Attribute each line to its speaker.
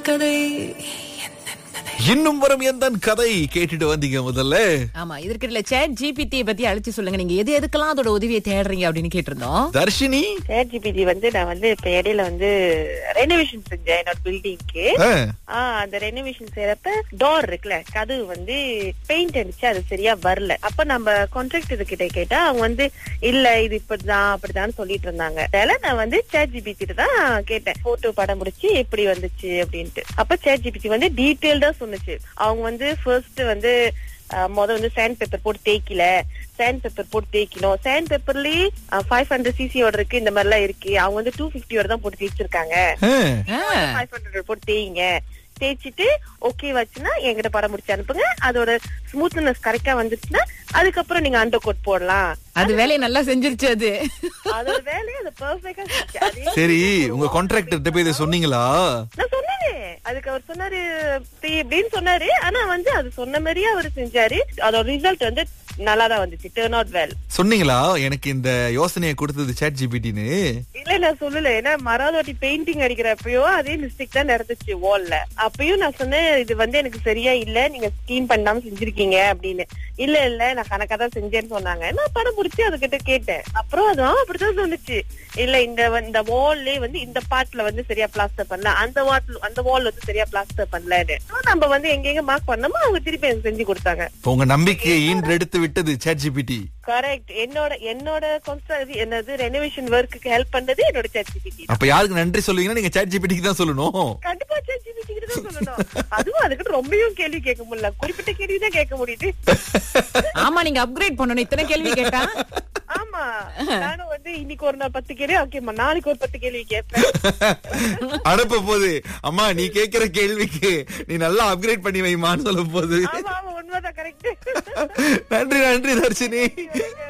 Speaker 1: கதை
Speaker 2: இன்னும் வரும் எந்த கதை கேட்டுட்டு வந்தீங்க முதல்ல
Speaker 1: ஆமா இதற்கிடையில சேட் ஜிபிடி பத்தி அழைச்சு சொல்லுங்க நீங்க எது எதுக்கெல்லாம் அதோட உதவியை தேடுறீங்க அப்படின்னு கேட்டிருந்தோம்
Speaker 2: தர்ஷினி
Speaker 3: சேட் ஜிபிடி வந்து நான் வந்து இப்ப இடையில வந்து ரெனோவேஷன் செஞ்சேன் என்னோட பில்டிங்க்கு
Speaker 2: ஆ,
Speaker 3: அந்த ரெனோவேஷன் செய்யறப்ப டோர் இருக்குல்ல கதவு வந்து பெயிண்ட் அடிச்சு அது சரியா வரல அப்ப நம்ம கான்ட்ராக்டர் கிட்ட கேட்டா அவங்க வந்து இல்ல இது இப்படிதான் அப்படிதான் சொல்லிட்டு இருந்தாங்க அதனால நான் வந்து சேட் ஜிபிடி தான் கேட்டேன் போட்டோ படம் முடிச்சு எப்படி வந்துச்சு அப்படின்ட்டு அப்ப சேட் ஜிபிடி வந்து டீட்டெயில்டா சொன்னுச்சு அவங்க வந்து ஃபர்ஸ்ட் வந்து அஹ், முத வந்து சாண்ட் பேப்பர் போட்டு தேய்க்கல சாண்ட் பேப்பர் போட்டு தேய்க்கணும் சாண்ட் பேப்பர்லயே ஃபைவ் ஹண்ட்ரட் சிசியோட இருக்கு இந்த மாதிரி எல்லாம் இருக்கு அவங்க வந்து டூ பிப்டியோட தான் போட்டு தேய்ச்சிருக்காங்க
Speaker 2: ஆ,
Speaker 1: ஆ,
Speaker 3: ஃபைவ் ஹண்ட்ரட் போட்டு தேய்ங்க தேய்ச்சிட்டு ஓகே வச்சுன்னா என்கிட்ட படம் முடிச்சு அனுப்புங்க அதோட ஸ்மூத்னஸ் கரெக்டா வந்துச்சுன்னா அதுக்கப்புறம் நீங்க அண்டர் கோட் போடலாம்
Speaker 1: அது வேலையை நல்லா செஞ்சிருச்சு அது
Speaker 3: அதோட வேலையை அது பெர்ஃபெக்டா அதே
Speaker 2: சரி உங்க கான்ட்ராக்டர் போய் இதை சொன்னீங்களா
Speaker 3: நான் சொன்னேனே அதுக்கு அவர் சொன்னாரு "இப்படி இப்படின்னு சொன்னாரு ஆனா வந்து அது சொன்ன மாதிரியே அவர் செஞ்சாரு அதோட ரிசல்ட் வந்து நல்லா தான் வந்துச்சு டேர்ன் அவுட் வெல்
Speaker 2: சொன்னீங்களா எனக்கு இந்த யோசனையை கொடுத்தது சேட் ஜிபிடின்னு
Speaker 3: இல்ல நான் சொல்லல ஏன்னா மராதோட்டி பெயிண்டிங் அடிக்கிறப்பயோ அதே மிஸ்டேக் தான் நடந்துச்சு வால்ல அப்பயும் நான் சொன்னேன் இது வந்து எனக்கு சரியா இல்ல நீங்க ஸ்கீம் பண்ணாம செஞ்சிருக்கீங்க அப்படின்னு இல்ல இல்ல நான் கணக்கா தான் செஞ்சேன்னு சொன்னாங்க நான் படம் முடிச்சு அதுகிட்ட கேட்டேன் அப்புறம் அதுவும் அப்படிதான் சொன்னுச்சு இல்ல இந்த வ- இந்த வால்லே வந்து இந்த பார்ட்ல வந்து சரியா பிளாஸ்டர் பண்ணல அந்த வால் அந்த வால் வந்து சரியா பிளாஸ்டர் பண்ணலன்னு ஆனா நம்ம வந்து எங்க எங்க மார்க் பண்ணோமோ அவங்க திருப்பி எனக்கு செஞ்சு கொடுத்தாங்க
Speaker 2: இப்ப உங்க நம்பிக்கையை ஈன்று எடுத்து விட்டது சேட் ஜிபிடி
Speaker 3: கரெக்ட் என்னோட என்னோட கன்ஸ்ட்ரக்ட் என்னது ரெனோவேஷன் ஒர்க்குக்கு ஹெல்ப் பண்ணது என்னோட சர்டிபிகேட்
Speaker 2: அப்ப யாருக்கு நன்றி சொல்லுவீங்கன்னா நீங்க சேட் ஜிபிடிக்கு தான் சொல்லணும்
Speaker 3: கண்டிப்பா ChatGPT கிட்ட தான் சொல்லணும் அதுவும் அதுக்கிட்ட ரொம்பவும் கேள்வி கேட்க முடியல குறிப்பிட்ட கேள்வி தான் கேட்க முடியுது
Speaker 1: ஆமா நீங்க அப்கிரேட் பண்ணணும் இத்தனை கேள்வி கேட்டா
Speaker 3: ஆமா நானும் வந்து இன்னைக்கு ஒரு நாள் பத்து கேள்வி ஓகேம்மா நாளைக்கு ஒரு பத்து கேள்வி கேட்பேன்
Speaker 2: அனுப்ப போது அம்மா நீ கேக்குற கேள்விக்கு நீ நல்லா அப்கிரேட் பண்ணி வைமான்னு சொல்ல போது
Speaker 3: ஆமா ஆமா உண்மைதான் கரெக்ட்
Speaker 2: நன்றி நன்றி தர்ஷினி